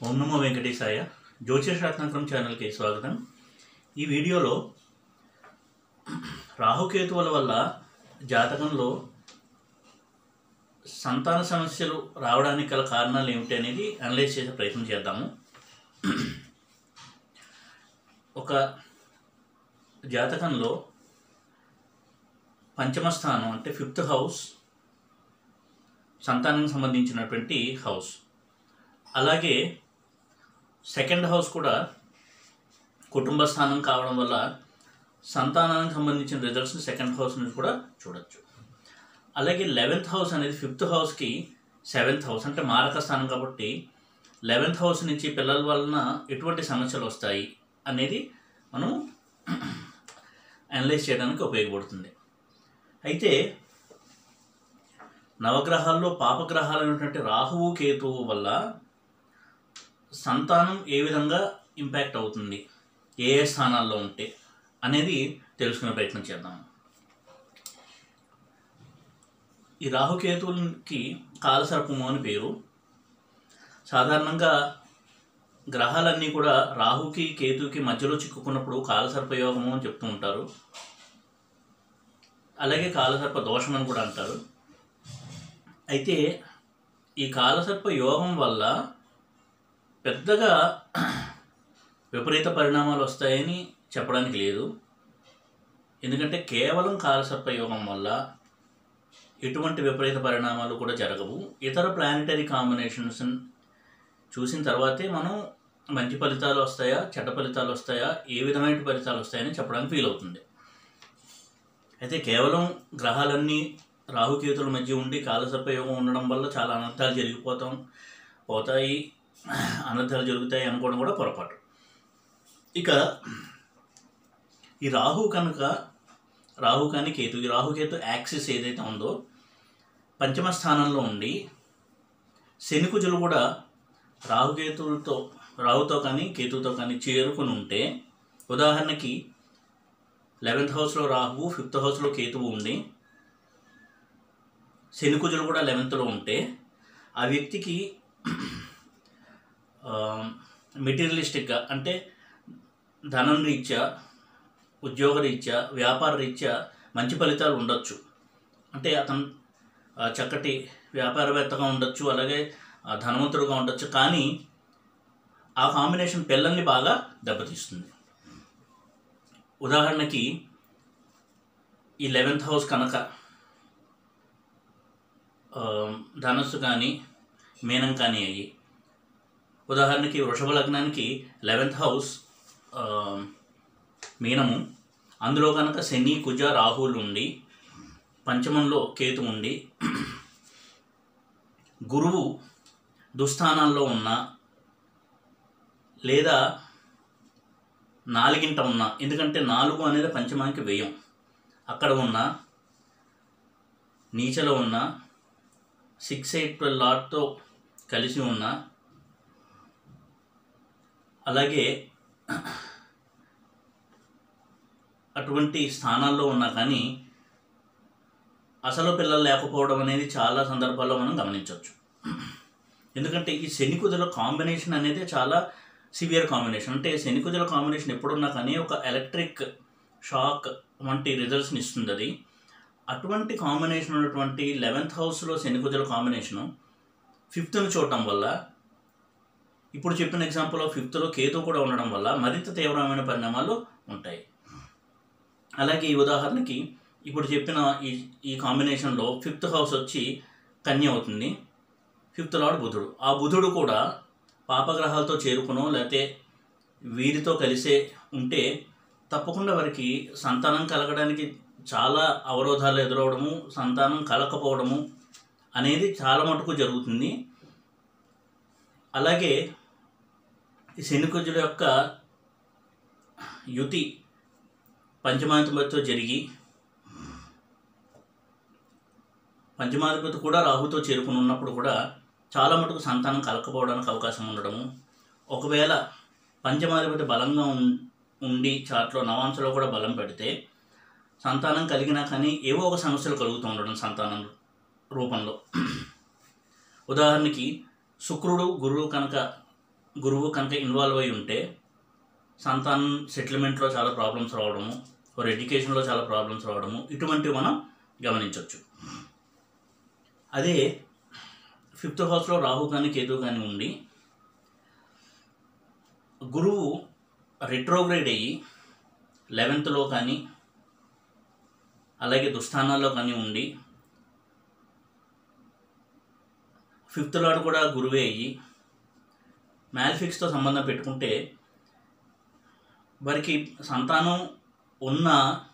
ఓం నమో వెంకటేశాయ జ్యోతిష రత్నాకరం ఛానల్కి స్వాగతం ఈ వీడియోలో రాహుకేతువుల వల్ల జాతకంలో సంతాన సమస్యలు రావడానికి గల కారణాలు ఏమిటి అనేది అనలైజ్ చేసే ప్రయత్నం చేద్దాము ఒక జాతకంలో పంచమ స్థానం అంటే ఫిఫ్త్ హౌస్ సంతానానికి సంబంధించినటువంటి హౌస్ అలాగే సెకండ్ హౌస్ కూడా కుటుంబ స్థానం కావడం వల్ల సంతానానికి సంబంధించిన రిజల్ట్స్ని సెకండ్ హౌస్ నుంచి కూడా చూడొచ్చు అలాగే లెవెన్త్ హౌస్ అనేది ఫిఫ్త్ హౌస్కి సెవెంత్ హౌస్ అంటే మారక స్థానం కాబట్టి లెవెన్త్ హౌస్ నుంచి పిల్లల వలన ఎటువంటి సమస్యలు వస్తాయి అనేది మనం అనలైజ్ చేయడానికి ఉపయోగపడుతుంది అయితే నవగ్రహాల్లో పాపగ్రహాలు అయినటువంటి రాహువు కేతువు వల్ల సంతానం ఏ విధంగా ఇంపాక్ట్ అవుతుంది ఏ ఏ స్థానాల్లో ఉంటే అనేది తెలుసుకునే ప్రయత్నం చేద్దాం ఈ రాహుకేతువులకి కాలసర్పము అని పేరు సాధారణంగా గ్రహాలన్నీ కూడా రాహుకి కేతువుకి మధ్యలో చిక్కుకున్నప్పుడు కాలసర్పయోగము అని చెప్తూ ఉంటారు అలాగే కాలసర్ప దోషం అని కూడా అంటారు అయితే ఈ కాలసర్ప యోగం వల్ల పెద్దగా విపరీత పరిణామాలు వస్తాయని చెప్పడానికి లేదు ఎందుకంటే కేవలం కాలసర్ప యోగం వల్ల ఎటువంటి విపరీత పరిణామాలు కూడా జరగవు ఇతర ప్లానిటరీ కాంబినేషన్స్ చూసిన తర్వాతే మనం మంచి ఫలితాలు వస్తాయా చెడ్డ ఫలితాలు వస్తాయా ఏ విధమైన ఫలితాలు వస్తాయని చెప్పడానికి వీలవుతుంది అయితే కేవలం గ్రహాలన్నీ రాహుకేతుల మధ్య ఉండి కాలసర్ప యోగం ఉండడం వల్ల చాలా అనర్థాలు జరిగిపోతాం పోతాయి అనర్థాలు జరుగుతాయి అనుకోవడం కూడా పొరపాటు ఇక ఈ రాహు కనుక రాహు కానీ కేతు ఈ రాహుకేతు యాక్సిస్ ఏదైతే ఉందో పంచమ స్థానంలో ఉండి శనికుజులు కూడా రాహుకేతులతో రాహుతో కానీ కేతువుతో కానీ చేరుకుని ఉంటే ఉదాహరణకి లెవెన్త్ హౌస్లో రాహువు ఫిఫ్త్ హౌస్లో కేతువు ఉండి శనికుజులు కూడా లెవెన్త్లో ఉంటే ఆ వ్యక్తికి మెటీరియలిస్టిక్గా అంటే ధనం రీత్యా ఉద్యోగ రీత్యా వ్యాపార రీత్యా మంచి ఫలితాలు ఉండొచ్చు అంటే అతను ఆ, చక్కటి వ్యాపారవేత్తగా ఉండొచ్చు అలాగే ఆ, ధనవంతుడుగా ఉండొచ్చు కానీ ఆ కాంబినేషన్ పిల్లల్ని బాగా దెబ్బతీస్తుంది ఉదాహరణకి ఈ లెవెన్త్ హౌస్ కనుక ఆ, ధనస్సు కానీ మీనం కానీ అయ్యి ఉదాహరణకి వృషభ లగ్నానికి లెవెన్త్ హౌస్ ఆ, మీనము అందులో కనుక శని కుజ రాహువులు ఉండి పంచమంలో కేతు ఉండి గురువు దుస్థానాల్లో ఉన్న లేదా నాలుగింట ఉన్న ఎందుకంటే నాలుగు అనేది పంచమానికి వ్యయం అక్కడ ఉన్న నీచలో ఉన్న సిక్స్ ఎయిట్ ట్వెల్వ్ లాట్తో కలిసి ఉన్న అలాగే అటువంటి స్థానాల్లో ఉన్నా కానీ అసలు పిల్లలు లేకపోవడం అనేది చాలా సందర్భాల్లో మనం గమనించవచ్చు ఎందుకంటే ఈ శనికుదుల కాంబినేషన్ అనేది చాలా సివియర్ కాంబినేషన్ అంటే శనికుదుల కాంబినేషన్ ఎప్పుడున్నా కానీ ఒక ఎలక్ట్రిక్ షాక్ వంటి రిజల్ట్స్ని ఇస్తుంది అది అటువంటి కాంబినేషన్ ఉన్నటువంటి లెవెన్త్ హౌస్లో శనికుదుల కాంబినేషను ఫిఫ్త్ను చూడటం వల్ల ఇప్పుడు చెప్పిన ఎగ్జాంపుల్లో ఫిఫ్త్లో కేతు కూడా ఉండడం వల్ల మరింత తీవ్రమైన పరిణామాలు ఉంటాయి అలాగే ఈ ఉదాహరణకి ఇప్పుడు చెప్పిన ఈ ఈ కాంబినేషన్లో ఫిఫ్త్ హౌస్ వచ్చి కన్య అవుతుంది ఫిఫ్త్ లార్డ్ బుధుడు ఆ బుధుడు కూడా పాపగ్రహాలతో చేరుకునో లేకపోతే వీరితో కలిసే ఉంటే తప్పకుండా వారికి సంతానం కలగడానికి చాలా అవరోధాలు ఎదురవడము సంతానం కలకపోవడము అనేది చాలా మటుకు జరుగుతుంది అలాగే ఈ శనికుజుల యొక్క యుతి పంచమాధిపతితో జరిగి పంచమాధిపతి కూడా రాహుతో చేరుకుని ఉన్నప్పుడు కూడా చాలా మటుకు సంతానం కలకపోవడానికి అవకాశం ఉండడము ఒకవేళ పంచమాధిపతి బలంగా ఉం- ఉండి చాట్లో నవాంశలో కూడా బలం పెడితే సంతానం కలిగినా కానీ ఏవో ఒక సమస్యలు కలుగుతూ ఉండడం సంతానం రూపంలో ఉదాహరణకి శుక్రుడు గురువు కనుక గురువు కనుక ఇన్వాల్వ్ అయి ఉంటే సంతానం సెటిల్మెంట్లో చాలా ప్రాబ్లమ్స్ రావడము వారి ఎడ్యుకేషన్లో చాలా ప్రాబ్లమ్స్ రావడము ఇటువంటివి మనం గమనించవచ్చు అదే ఫిఫ్త్ హౌస్లో రాహు కానీ కేతు కానీ ఉండి గురువు రిట్రోగ్రేడ్ అయ్యి లెవెన్త్లో కానీ అలాగే దుస్థానాల్లో కానీ ఉండి ఫిఫ్త్ లాడ్ కూడా గురువే అయ్యి మ్యాల్ఫిక్స్తో సంబంధం పెట్టుకుంటే వారికి సంతానం ఉన్న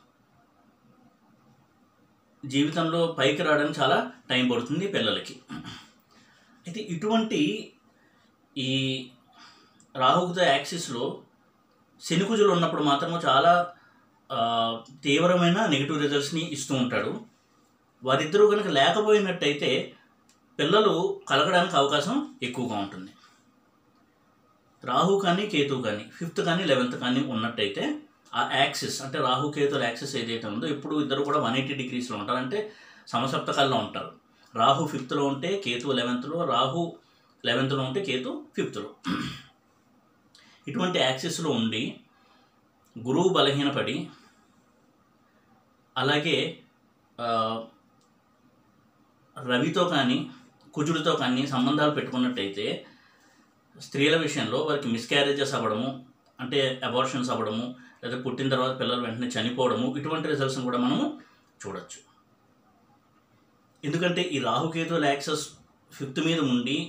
జీవితంలో పైకి రావడానికి చాలా టైం పడుతుంది పిల్లలకి అయితే ఇటువంటి ఈ రాహుకుతో యాక్సిస్లో శనికుజులు ఉన్నప్పుడు మాత్రము చాలా ఆ, తీవ్రమైన నెగిటివ్ రిజల్ట్స్ని ఇస్తూ ఉంటాడు వారిద్దరూ కనుక లేకపోయినట్టయితే పిల్లలు కలగడానికి అవకాశం ఎక్కువగా ఉంటుంది రాహు కానీ కేతు కానీ ఫిఫ్త్ కానీ లెవెన్త్ కానీ ఉన్నట్టయితే ఆ యాక్సిస్ అంటే రాహు కేతుల యాక్సిస్ ఏదైతే ఉందో ఇప్పుడు ఇద్దరు కూడా వన్ ఎయిటీ డిగ్రీస్లో ఉంటారు అంటే సమసప్తకాల్లో ఉంటారు రాహు ఫిఫ్త్లో ఉంటే కేతు లెవెన్త్లో రాహు లెవెన్త్లో ఉంటే కేతు ఫిఫ్త్లో ఇటువంటి యాక్సిస్లో ఉండి గురువు బలహీనపడి అలాగే ఆ, రవితో కానీ కుజుడితో కానీ సంబంధాలు పెట్టుకున్నట్టయితే స్త్రీల విషయంలో వారికి మిస్క్యారేజెస్ అవ్వడము అంటే అబార్షన్స్ అవ్వడము లేదా పుట్టిన తర్వాత పిల్లలు వెంటనే చనిపోవడము ఇటువంటి రిజల్ట్స్ని కూడా మనము చూడొచ్చు ఎందుకంటే ఈ రాహుకేతుల యాక్సెస్ ఫిఫ్త్ మీద ఉండి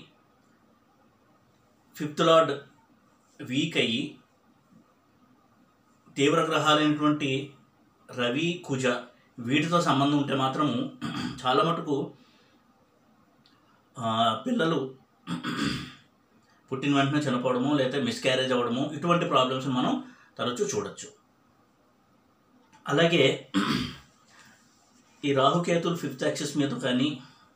ఫిఫ్త్ లార్డ్ వీక్ అయ్యి తీవ్ర గ్రహాలైనటువంటి రవి కుజ వీటితో సంబంధం ఉంటే మాత్రము చాలా మటుకు ఆ, పిల్లలు పుట్టిన వెంటనే చనిపోవడము లేదా మిస్క్యారేజ్ అవ్వడము ఇటువంటి ప్రాబ్లమ్స్ మనం తరచూ చూడొచ్చు అలాగే ఈ రాహుకేతులు ఫిఫ్త్ యాక్సిస్ మీద కానీ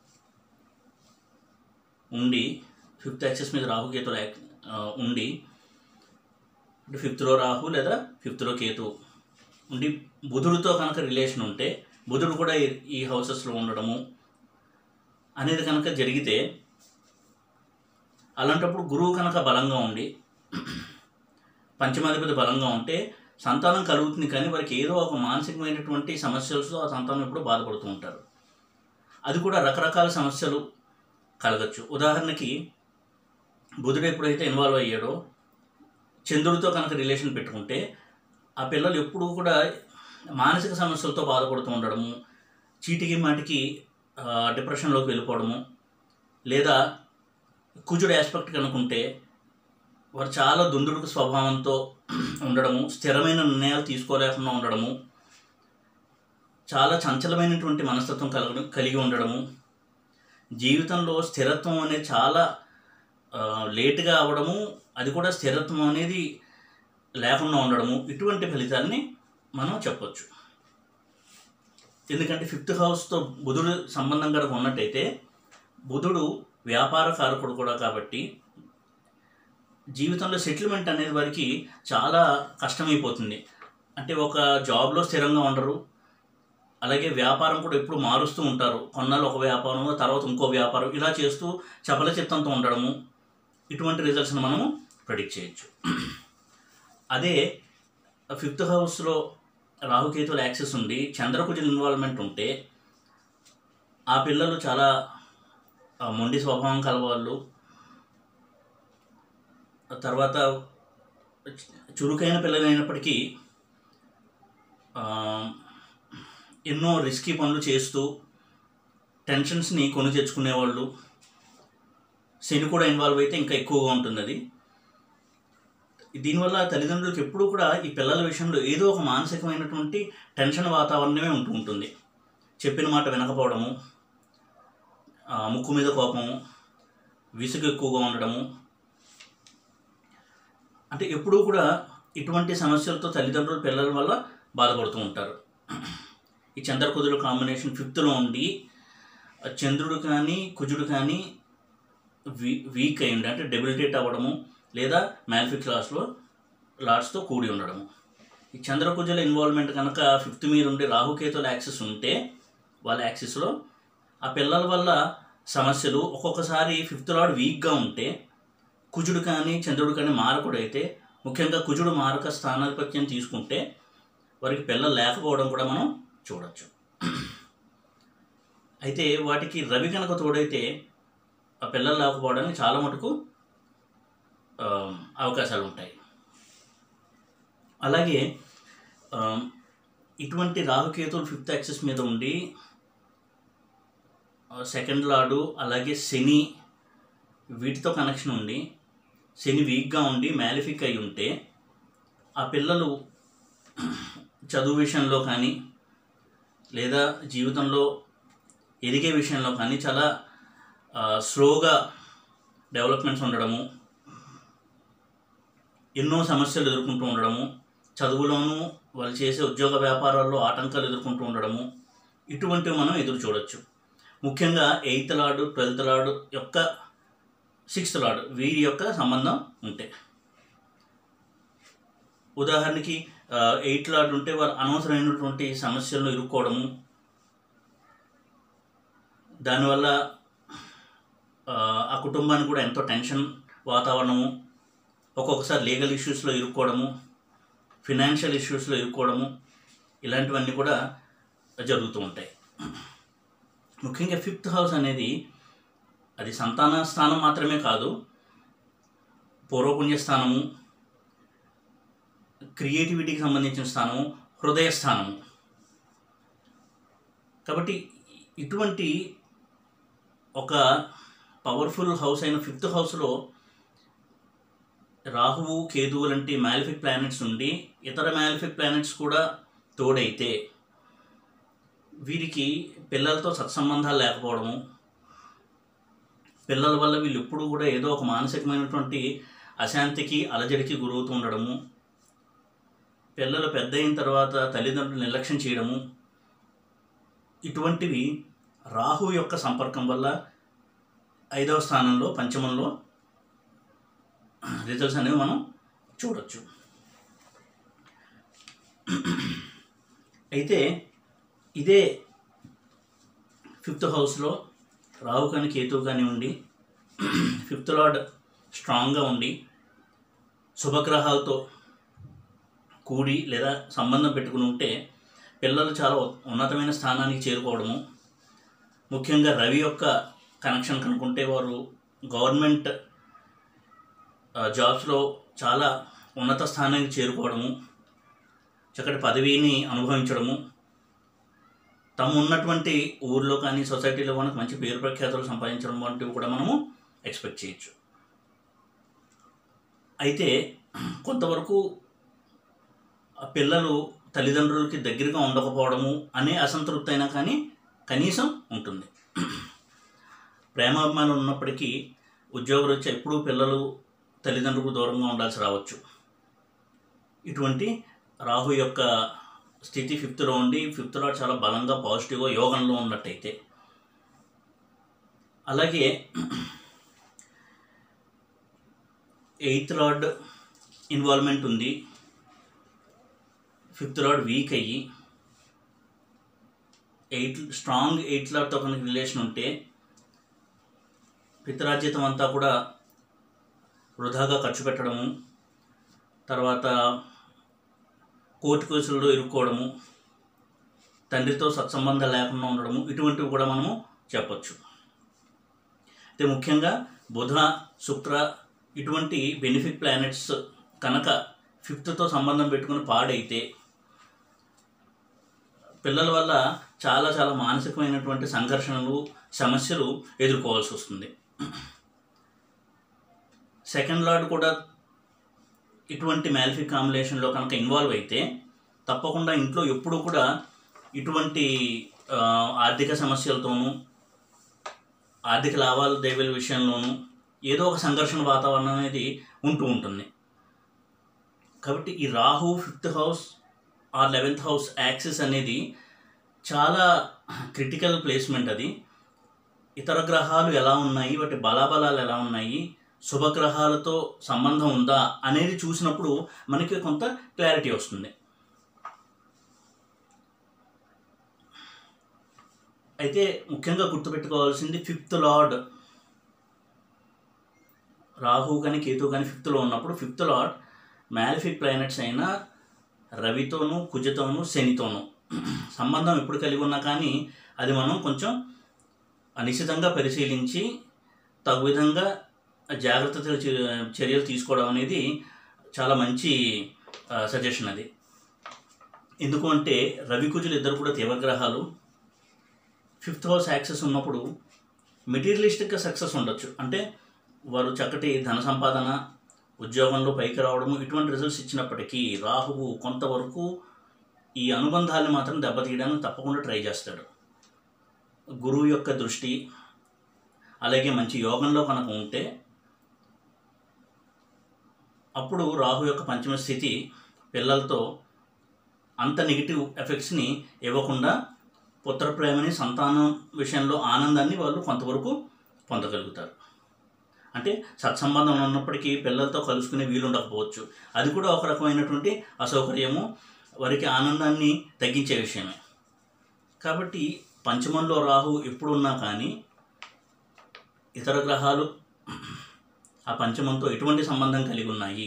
ఉండి ఫిఫ్త్ యాక్సిస్ మీద రాహుకేతులు యాక్- ఆ, ఉండి అంటే ఫిఫ్త్లో రాహు లేదా ఫిఫ్త్లో కేతు ఉండి బుధుడితో కనుక రిలేషన్ ఉంటే బుధుడు కూడా ఈ- ఈ హౌసెస్లో ఉండడము అనేది కనుక జరిగితే అలాంటప్పుడు గురువు కనుక బలంగా ఉండి పంచమాధిపతి బలంగా ఉంటే సంతానం కలుగుతుంది కానీ వారికి ఏదో ఒక మానసికమైనటువంటి సమస్యలతో ఆ సంతానం ఎప్పుడు బాధపడుతూ ఉంటారు అది కూడా రకరకాల సమస్యలు కలగచ్చు ఉదాహరణకి బుధుడు ఎప్పుడైతే ఇన్వాల్వ్ అయ్యాడో చంద్రుడితో కనుక రిలేషన్ పెట్టుకుంటే ఆ పిల్లలు ఎప్పుడూ కూడా మానసిక సమస్యలతో బాధపడుతూ ఉండడము చీటికి మాటికి ఆ, డిప్రెషన్లోకి వెళ్ళిపోవడము లేదా కుజుడు ఆస్పెక్ట్ కనుకుంటే వారు చాలా దుందుడుకు స్వభావంతో ఉండడము స్థిరమైన నిర్ణయాలు తీసుకోలేకుండా ఉండడము చాలా చంచలమైనటువంటి మనస్తత్వం కలగడం కలిగి ఉండడము జీవితంలో స్థిరత్వం అనేది చాలా ఆ, లేటుగా అవ్వడము అది కూడా స్థిరత్వం అనేది లేకుండా ఉండడము ఇటువంటి ఫలితాన్ని మనం చెప్పొచ్చు ఎందుకంటే ఫిఫ్త్ హౌస్తో బుధుడు సంబంధం కనుక ఉన్నట్టయితే బుధుడు వ్యాపార కారకుడు కూడా కాబట్టి జీవితంలో సెటిల్మెంట్ అనేది వారికి చాలా కష్టమైపోతుంది అంటే ఒక జాబ్లో స్థిరంగా ఉండరు అలాగే వ్యాపారం కూడా ఎప్పుడు మారుస్తూ ఉంటారు కొన్నాళ్ళు ఒక వ్యాపారం తర్వాత ఇంకో వ్యాపారం ఇలా చేస్తూ చపల చిత్తంతో ఉండడము ఇటువంటి రిజల్ట్స్ని మనము ప్రెడిక్ట్ చేయొచ్చు అదే ఫిఫ్త్ హౌస్లో రాహుకేతుల యాక్సెస్ ఉండి చంద్రకుజుల ఇన్వాల్వ్మెంట్ ఉంటే ఆ పిల్లలు చాలా ఆ, మొండి స్వభావం కలవాళ్ళు తర్వాత చురుకైన పిల్లలైనప్పటికీ ఆ, ఎన్నో రిస్కీ పనులు చేస్తూ టెన్షన్స్ని కొని తెచ్చుకునేవాళ్ళు శని కూడా ఇన్వాల్వ్ అయితే ఇంకా ఎక్కువగా ఉంటుంది అది దీనివల్ల తల్లిదండ్రులకు ఎప్పుడూ కూడా ఈ పిల్లల విషయంలో ఏదో ఒక మానసికమైనటువంటి టెన్షన్ వాతావరణమే ఉంటూ ఉంటుంది చెప్పిన మాట వినకపోవడము ఆ, ముక్కు మీద కోపము విసుగు ఎక్కువగా ఉండడము అంటే ఎప్పుడూ కూడా ఇటువంటి సమస్యలతో తల్లిదండ్రులు పిల్లల వల్ల బాధపడుతూ ఉంటారు ఈ చంద్రకుదుల కాంబినేషన్ ఫిఫ్త్లో ఉండి ఆ చంద్రుడు కానీ కుజుడు కానీ వీ వీక్ అయ్యింది అంటే డెబిలిటేట్ అవ్వడము లేదా మ్యాల్ఫిక్ క్లాస్లో లాట్స్తో కూడి ఉండడము ఈ చంద్రకుజల ఇన్వాల్వ్మెంట్ కనుక ఫిఫ్త్ మీద ఉండి రాహుకేతుల యాక్సెస్ ఉంటే వాళ్ళ యాక్సెస్లో ఆ పిల్లల వల్ల సమస్యలు ఒక్కొక్కసారి ఫిఫ్త్ లాడ్ వీక్గా ఉంటే కుజుడు కానీ చంద్రుడు కానీ మారకుడు అయితే ముఖ్యంగా కుజుడు మారక స్థానాధిపత్యం తీసుకుంటే వారికి పిల్లలు లేకపోవడం కూడా మనం చూడొచ్చు అయితే వాటికి రవి కనుక తోడైతే ఆ పిల్లలు లేకపోవడానికి చాలా మటుకు ఆ, అవకాశాలు ఉంటాయి అలాగే ఆ, ఇటువంటి రాహుకేతులు ఫిఫ్త్ యాక్సిస్ మీద ఉండి ఆ, సెకండ్ లార్డు అలాగే శని వీటితో కనెక్షన్ ఉండి శని వీక్గా ఉండి మ్యాలిఫిక్ అయి ఉంటే ఆ పిల్లలు చదువు విషయంలో కానీ లేదా జీవితంలో ఎదిగే విషయంలో కానీ చాలా ఆ, స్లోగా డెవలప్మెంట్స్ ఉండడము ఎన్నో సమస్యలు ఎదుర్కొంటూ ఉండడము చదువులోనూ వాళ్ళు చేసే ఉద్యోగ వ్యాపారాల్లో ఆటంకాలు ఎదుర్కొంటూ ఉండడము ఇటువంటివి మనం ఎదురు చూడొచ్చు ముఖ్యంగా ఎయిత్ లార్డు ట్వెల్త్ లార్డు యొక్క సిక్స్త్ లార్డు వీరి యొక్క సంబంధం ఉంటే ఉదాహరణకి ఎయిత్ లార్డ్ ఉంటే వారు అనవసరమైనటువంటి సమస్యలను ఇరుక్కోవడము దానివల్ల ఆ, ఆ కుటుంబానికి కూడా ఎంతో టెన్షన్ వాతావరణము ఒక్కొక్కసారి లీగల్ ఇష్యూస్లో ఇరుక్కోవడము ఫినాన్షియల్ ఇష్యూస్లో ఇరుక్కోవడము ఇలాంటివన్నీ కూడా జరుగుతూ ఉంటాయి ముఖ్యంగా ఫిఫ్త్ హౌస్ అనేది అది సంతాన స్థానం మాత్రమే కాదు పూర్వపుణ్య స్థానము క్రియేటివిటీకి సంబంధించిన స్థానము హృదయ స్థానము కాబట్టి ఇటువంటి ఒక పవర్ఫుల్ హౌస్ అయిన ఫిఫ్త్ హౌస్లో రాహువు కేతువు లాంటి మ్యాలిఫిక్ ప్లానెట్స్ ఉండి ఇతర మ్యాలిఫిక్ ప్లానెట్స్ కూడా తోడైతే వీరికి పిల్లలతో సత్సంబంధాలు లేకపోవడము పిల్లల వల్ల వీళ్ళు ఎప్పుడూ కూడా ఏదో ఒక మానసికమైనటువంటి అశాంతికి అలజడికి గురవుతూ ఉండడము పిల్లలు పెద్ద అయిన తర్వాత తల్లిదండ్రులు నిర్లక్ష్యం చేయడము ఇటువంటివి రాహు యొక్క సంపర్కం వల్ల ఐదవ స్థానంలో పంచమంలో రిజల్ట్స్ అనేవి మనం చూడొచ్చు అయితే ఇదే ఫిఫ్త్ హౌస్లో రాహు కానీ కేతువు కానీ ఉండి ఫిఫ్త్ లార్డ్ స్ట్రాంగ్గా ఉండి శుభగ్రహాలతో కూడి లేదా సంబంధం పెట్టుకుని ఉంటే పిల్లలు చాలా ఉన్నతమైన స్థానానికి చేరుకోవడము ముఖ్యంగా రవి యొక్క కనెక్షన్ కనుక్కుంటే వారు గవర్నమెంట్ ఆ, జాబ్స్లో చాలా ఉన్నత స్థానానికి చేరుకోవడము చక్కటి పదవిని అనుభవించడము తమ ఉన్నటువంటి ఊర్లో కానీ సొసైటీలో కానీ మంచి పేరు ప్రఖ్యాతులు సంపాదించడం వంటివి కూడా మనము ఎక్స్పెక్ట్ చేయొచ్చు అయితే కొంతవరకు ఆ పిల్లలు తల్లిదండ్రులకి దగ్గరగా ఉండకపోవడము అనే అసంతృప్తి అయినా కానీ కనీసం ఉంటుంది ప్రేమాభిమానం ఉన్నప్పటికీ ఉద్యోగరీత్యా ఎప్పుడూ పిల్లలు తల్లిదండ్రులకు దూరంగా ఉండాల్సి రావచ్చు ఇటువంటి రాహు యొక్క స్థితి ఫిఫ్త్లో ఉండి ఫిఫ్త్లో చాలా బలంగా పాజిటివ్గా యోగంలో ఉన్నట్టయితే అలాగే ఎయిత్ లార్డ్ ఇన్వాల్వ్మెంట్ ఉంది ఫిఫ్త్ లార్డ్ వీక్ అయ్యి ఎయిట్ స్ట్రాంగ్ ఎయిత్ లార్డ్తో కనుక రిలేషన్ ఉంటే పితరాజ్యతం అంతా కూడా వృధాగా ఖర్చు పెట్టడము తర్వాత కోర్టు కేసుల్లో ఇరుక్కోవడము తండ్రితో సత్సంబంధం లేకుండా ఉండడము ఇటువంటివి కూడా మనము చెప్పొచ్చు అయితే ముఖ్యంగా బుధ శుక్ర ఇటువంటి బెనిఫిట్ ప్లానెట్స్ కనుక ఫిఫ్త్తో సంబంధం పెట్టుకుని పాడైతే పిల్లల వల్ల చాలా చాలా మానసికమైనటువంటి సంఘర్షణలు సమస్యలు ఎదుర్కోవాల్సి వస్తుంది సెకండ్ లార్డ్ కూడా ఇటువంటి మ్యాలిఫిక్ కాంబినేషన్లో కనుక ఇన్వాల్వ్ అయితే తప్పకుండా ఇంట్లో ఎప్పుడూ కూడా ఇటువంటి ఆ, ఆర్థిక సమస్యలతోనూ ఆర్థిక లావాదేవీల విషయంలోనూ ఏదో ఒక సంఘర్షణ వాతావరణం అనేది ఉంటూ ఉంటుంది కాబట్టి ఈ Rahu fifth house or eleventh house axis అనేది చాలా క్రిటికల్ ప్లేస్మెంట్ అది ఇతర గ్రహాలు ఎలా ఉన్నాయి వాటి బలాబలాలు ఎలా ఉన్నాయి శుభగ్రహాలతో సంబంధం ఉందా అనేది చూసినప్పుడు మనకి కొంత క్లారిటీ వస్తుంది అయితే ముఖ్యంగా గుర్తుపెట్టుకోవాల్సింది ఫిఫ్త్ లార్డ్ రాహు కానీ కేతు కానీ ఫిఫ్త్లో ఉన్నప్పుడు ఫిఫ్త్ లాట్ మ్యాలిఫిక్ ప్లానెట్స్ అయిన రవితోనూ కుజతోనూ శనితోనూ సంబంధం ఎప్పుడు కలిగి ఉన్నా కానీ అది మనం కొంచెం నిశ్చితంగా పరిశీలించి తగు విధంగా జాగ్రత్త చర్యలు తీసుకోవడం అనేది చాలా మంచి సజెషన్ అది ఎందుకు అంటే రవి కుజులు ఇద్దరు కూడా తీవ్రగ్రహాలు ఫిఫ్త్ హౌస్ యాక్సెస్ ఉన్నప్పుడు మెటీరియలిస్టిక్గా సక్సెస్ ఉండొచ్చు అంటే వారు చక్కటి ధన సంపాదన ఉద్యోగంలో పైకి రావడము ఇటువంటి రిజల్ట్స్ ఇచ్చినప్పటికీ రాహువు కొంతవరకు ఈ అనుబంధాలను మాత్రం దెబ్బతీయడానికి తప్పకుండా ట్రై చేస్తాడు గురువు యొక్క దృష్టి అలాగే మంచి యోగంలో కనుక ఉంటే అప్పుడు రాహు యొక్క పంచమ స్థితి పిల్లలతో అంత నెగిటివ్ ఎఫెక్ట్స్ని ఇవ్వకుండా పుత్ర ప్రేమని సంతానం విషయంలో ఆనందాన్ని వాళ్ళు కొంతవరకు పొందగలుగుతారు అంటే సత్సంబంధం ఉన్నప్పటికీ పిల్లలతో కలుసుకునే వీలు ఉండకపోవచ్చు అది కూడా ఒక రకమైనటువంటి అసౌకర్యము వారికి ఆనందాన్ని తగ్గించే విషయమే కాబట్టి పంచమంలో రాహు ఎప్పుడున్నా కానీ ఇతర గ్రహాలు ఆ పంచమంతో ఎటువంటి సంబంధం కలిగి ఉన్నాయి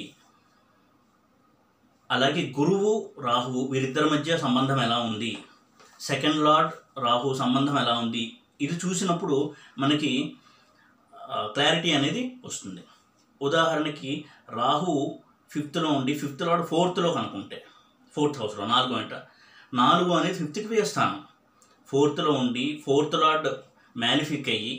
అలాగే గురువు రాహువు వీరిద్దరి మధ్య సంబంధం ఎలా ఉంది సెకండ్ లార్డ్ రాహు సంబంధం ఎలా ఉంది ఇది చూసినప్పుడు మనకి క్లారిటీ అనేది వస్తుంది ఉదాహరణకి రాహు ఫిఫ్త్లో ఉండి ఫిఫ్త్ లార్డ్ ఫోర్త్లో కనుకుంటే ఫోర్త్ హౌస్లో నాలుగు అంట నాలుగు అనేది ఫిఫ్త్కి వేస్తాను ఫోర్త్లో ఉండి ఫోర్త్ లార్డ్ మ్యాలిఫిక్ అయ్యి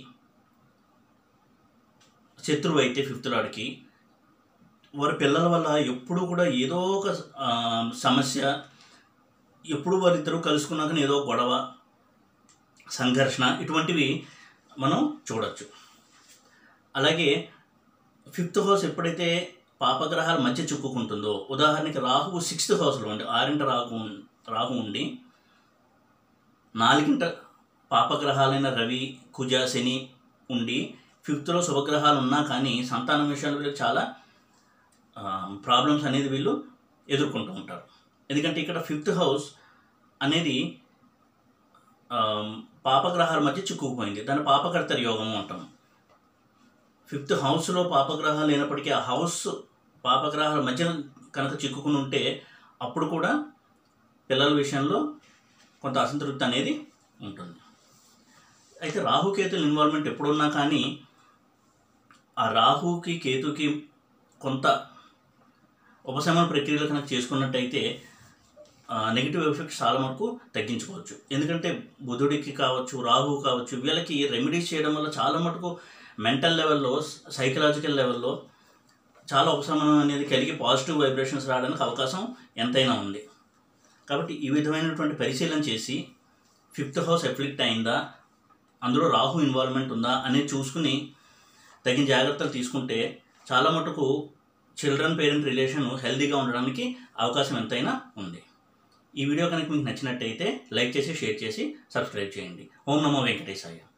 శత్రువు అయితే ఫిఫ్త్ లార్డ్కి వారి పిల్లల వల్ల ఎప్పుడు కూడా ఏదో ఒక ఆ, సమస్య ఎప్పుడు వారిద్దరూ కలుసుకున్నాక ఏదో గొడవ సంఘర్షణ ఇటువంటివి మనం చూడొచ్చు అలాగే ఫిఫ్త్ హౌస్ ఎప్పుడైతే పాపగ్రహాల మధ్య చిక్కుకుంటుందో ఉదాహరణకి రాహువు సిక్స్త్ హౌస్లో ఉండి ఆరింట రాహు రాహు ఉండి నాలుగింట పాపగ్రహాలైన రవి కుజ శని ఉండి ఫిఫ్త్లో శుభగ్రహాలు ఉన్నా కానీ సంతానం విషయంలో వీళ్ళకి చాలా ప్రాబ్లమ్స్ అనేది వీళ్ళు ఎదుర్కొంటూ ఉంటారు ఎందుకంటే ఇక్కడ ఫిఫ్త్ హౌస్ అనేది ఆ, పాపగ్రహాల మధ్య చిక్కుకుపోయింది దాన్ని పాపకర్తరి యోగము అంటాం ఫిఫ్త్ హౌస్లో పాపగ్రహాలు లేనప్పటికీ ఆ హౌస్ పాపగ్రహాల మధ్య కనుక చిక్కుకుని ఉంటే అప్పుడు కూడా పిల్లల విషయంలో కొంత అసంతృప్తి అనేది ఉంటుంది అయితే రాహుకేతుల ఇన్వాల్వ్మెంట్ ఎప్పుడున్నా కానీ ఆ రాహుకి కేతుకి కొంత ఉపశమన ప్రక్రియలు కనుక చేసుకున్నట్టయితే నెగిటివ్ ఎఫెక్ట్స్ చాలా వరకు తగ్గించుకోవచ్చు ఎందుకంటే బుధుడికి కావచ్చు రాహువు కావచ్చు వీళ్ళకి రెమెడీస్ చేయడం వల్ల చాలా మటుకు మెంటల్ లెవెల్లో సైకలాజికల్ లెవెల్లో చాలా ఉపశమనం అనేది కలిగి పాజిటివ్ వైబ్రేషన్స్ రావడానికి అవకాశం ఎంతైనా ఉంది కాబట్టి ఈ విధమైనటువంటి పరిశీలన చేసి ఫిఫ్త్ హౌస్ ఎఫ్లిక్ట్ అయిందా అందులో రాహు ఇన్వాల్వ్మెంట్ ఉందా అనేది చూసుకుని తగిన జాగ్రత్తలు తీసుకుంటే చాలా మటుకు చిల్డ్రన్ పేరెంట్ రిలేషన్ హెల్తీగా ఉండడానికి అవకాశం ఎంతైనా ఉంది ఈ వీడియో కనుక మీకు నచ్చినట్టయితే లైక్ చేసి షేర్ చేసి సబ్స్క్రైబ్ చేయండి ఓం నమో వెంకటేశాయ